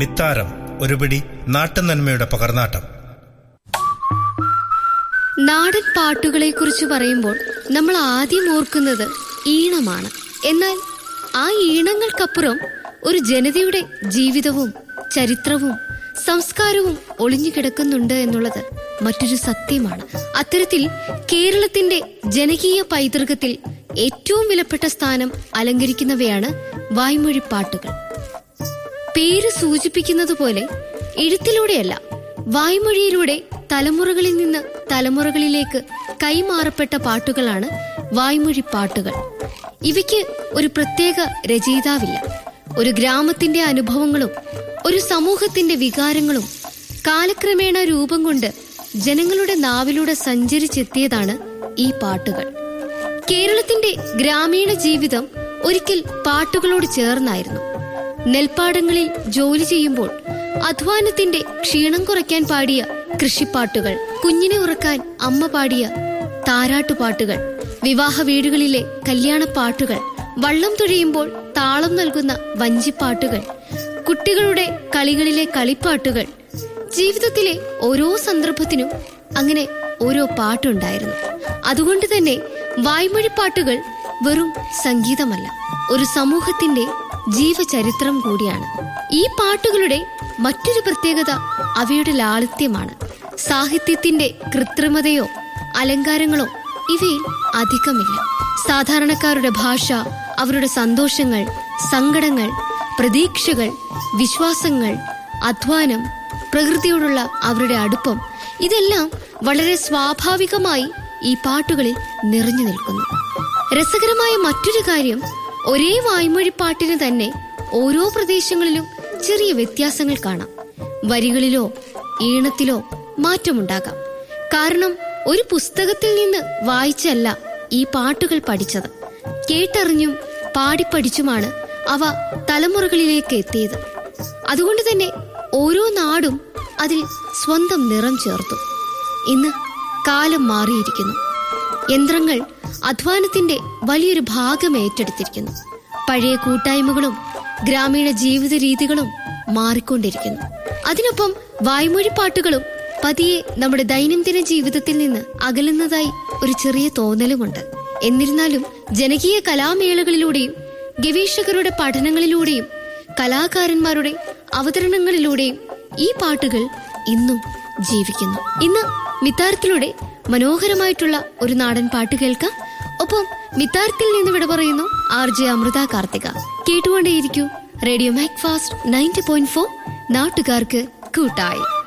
മിത്താരം ഒരുപിടി നാട്ടുനന്മയുടെ പകർന്നാട്ടം നാടൻ പാട്ടുകളെ കുറിച്ച് പറയുമ്പോൾ നമ്മൾ ആദ്യം ഓർക്കുന്നത് ഈണമാണ് എന്നാൽ ആ ഈണങ്ങൾക്കപ്പുറം ഒരു ജനതയുടെ ജീവിതവും ചരിത്രവും സംസ്കാരവും ഒളിഞ്ഞു കിടക്കുന്നുണ്ട് എന്നുള്ളത് മറ്റൊരു സത്യമാണ് അത്തരത്തിൽ കേരളത്തിന്റെ ജനകീയ പൈതൃകത്തിൽ ഏറ്റവും വിലപ്പെട്ട സ്ഥാനം അലങ്കരിക്കുന്നവയാണ് വായ്മൊഴി പാട്ടുകൾ പേര് സൂചിപ്പിക്കുന്നത് പോലെ എഴുത്തിലൂടെയല്ല വായ്മൊഴിയിലൂടെ തലമുറകളിൽ നിന്ന് തലമുറകളിലേക്ക് കൈമാറപ്പെട്ട പാട്ടുകളാണ് വായ്മൊഴി പാട്ടുകൾ ഇവയ്ക്ക് ഒരു പ്രത്യേക രചയിതാവില്ല ഒരു ഗ്രാമത്തിന്റെ അനുഭവങ്ങളും ഒരു സമൂഹത്തിന്റെ വികാരങ്ങളും കാലക്രമേണ രൂപം കൊണ്ട് ജനങ്ങളുടെ നാവിലൂടെ സഞ്ചരിച്ചെത്തിയതാണ് ഈ പാട്ടുകൾ കേരളത്തിന്റെ ഗ്രാമീണ ജീവിതം ഒരിക്കൽ പാട്ടുകളോട് ചേർന്നായിരുന്നു നെൽപ്പാടങ്ങളിൽ ജോലി ചെയ്യുമ്പോൾ അധ്വാനത്തിന്റെ ക്ഷീണം കുറയ്ക്കാൻ പാടിയ കൃഷിപ്പാട്ടുകൾ കുഞ്ഞിനെ ഉറക്കാൻ അമ്മ പാടിയ താരാട്ടുപാട്ടുകൾ വിവാഹ വീടുകളിലെ കല്യാണപ്പാട്ടുകൾ വള്ളം തുഴയുമ്പോൾ താളം നൽകുന്ന വഞ്ചിപ്പാട്ടുകൾ കുട്ടികളുടെ കളികളിലെ കളിപ്പാട്ടുകൾ ജീവിതത്തിലെ ഓരോ സന്ദർഭത്തിനും അങ്ങനെ ഓരോ പാട്ടുണ്ടായിരുന്നു അതുകൊണ്ട് തന്നെ വായ്മൊഴിപ്പാട്ടുകൾ വെറും സംഗീതമല്ല ഒരു സമൂഹത്തിന്റെ ജീവചരിത്രം കൂടിയാണ് ഈ പാട്ടുകളുടെ മറ്റൊരു പ്രത്യേകത അവയുടെ ലാളിത്യമാണ് സാഹിത്യത്തിന്റെ കൃത്രിമതയോ അലങ്കാരങ്ങളോ ഇവയിൽ അധികമില്ല സാധാരണക്കാരുടെ ഭാഷ അവരുടെ സന്തോഷങ്ങൾ സങ്കടങ്ങൾ പ്രതീക്ഷകൾ വിശ്വാസങ്ങൾ അധ്വാനം പ്രകൃതിയോടുള്ള അവരുടെ അടുപ്പം ഇതെല്ലാം വളരെ സ്വാഭാവികമായി ഈ പാട്ടുകളിൽ നിറഞ്ഞു നിൽക്കുന്നു രസകരമായ മറ്റൊരു കാര്യം ഒരേ വായ്മൊഴിപ്പാട്ടിന് തന്നെ ഓരോ പ്രദേശങ്ങളിലും ചെറിയ വ്യത്യാസങ്ങൾ കാണാം വരികളിലോ ഈണത്തിലോ മാറ്റമുണ്ടാകാം കാരണം ഒരു പുസ്തകത്തിൽ നിന്ന് വായിച്ചല്ല ഈ പാട്ടുകൾ പഠിച്ചത് കേട്ടറിഞ്ഞും പാടിപ്പഠിച്ചുമാണ് അവ തലമുറകളിലേക്ക് എത്തിയത് അതുകൊണ്ട് തന്നെ ഓരോ നാടും അതിൽ സ്വന്തം നിറം ചേർത്തു ഇന്ന് കാലം മാറിയിരിക്കുന്നു യന്ത്രങ്ങൾ അധ്വാനത്തിന്റെ വലിയൊരു ഭാഗം ഏറ്റെടുത്തിരിക്കുന്നു പഴയ കൂട്ടായ്മകളും ഗ്രാമീണ ജീവിത രീതികളും മാറിക്കൊണ്ടിരിക്കുന്നു അതിനൊപ്പം വായ്മൊഴിപ്പാട്ടുകളും പതിയെ നമ്മുടെ ദൈനംദിന ജീവിതത്തിൽ നിന്ന് അകലുന്നതായി ഒരു ചെറിയ തോന്നലുമുണ്ട് എന്നിരുന്നാലും ജനകീയ കലാമേളകളിലൂടെയും ഗവേഷകരുടെ പഠനങ്ങളിലൂടെയും കലാകാരന്മാരുടെ അവതരണങ്ങളിലൂടെയും ഈ പാട്ടുകൾ ഇന്നും ജീവിക്കുന്നു ഇന്ന് മിത്താരത്തിലൂടെ മനോഹരമായിട്ടുള്ള ഒരു നാടൻ പാട്ട് കേൾക്കാം ഒപ്പം മിത്താരത്തിൽ നിന്ന് വിട പറയുന്നു ആർ ജെ അമൃത കാർത്തിക കേട്ടുകൊണ്ടേയിരിക്കൂ radio Macfast ninety point four നാട്ടുകാർക്ക് കൂട്ടായി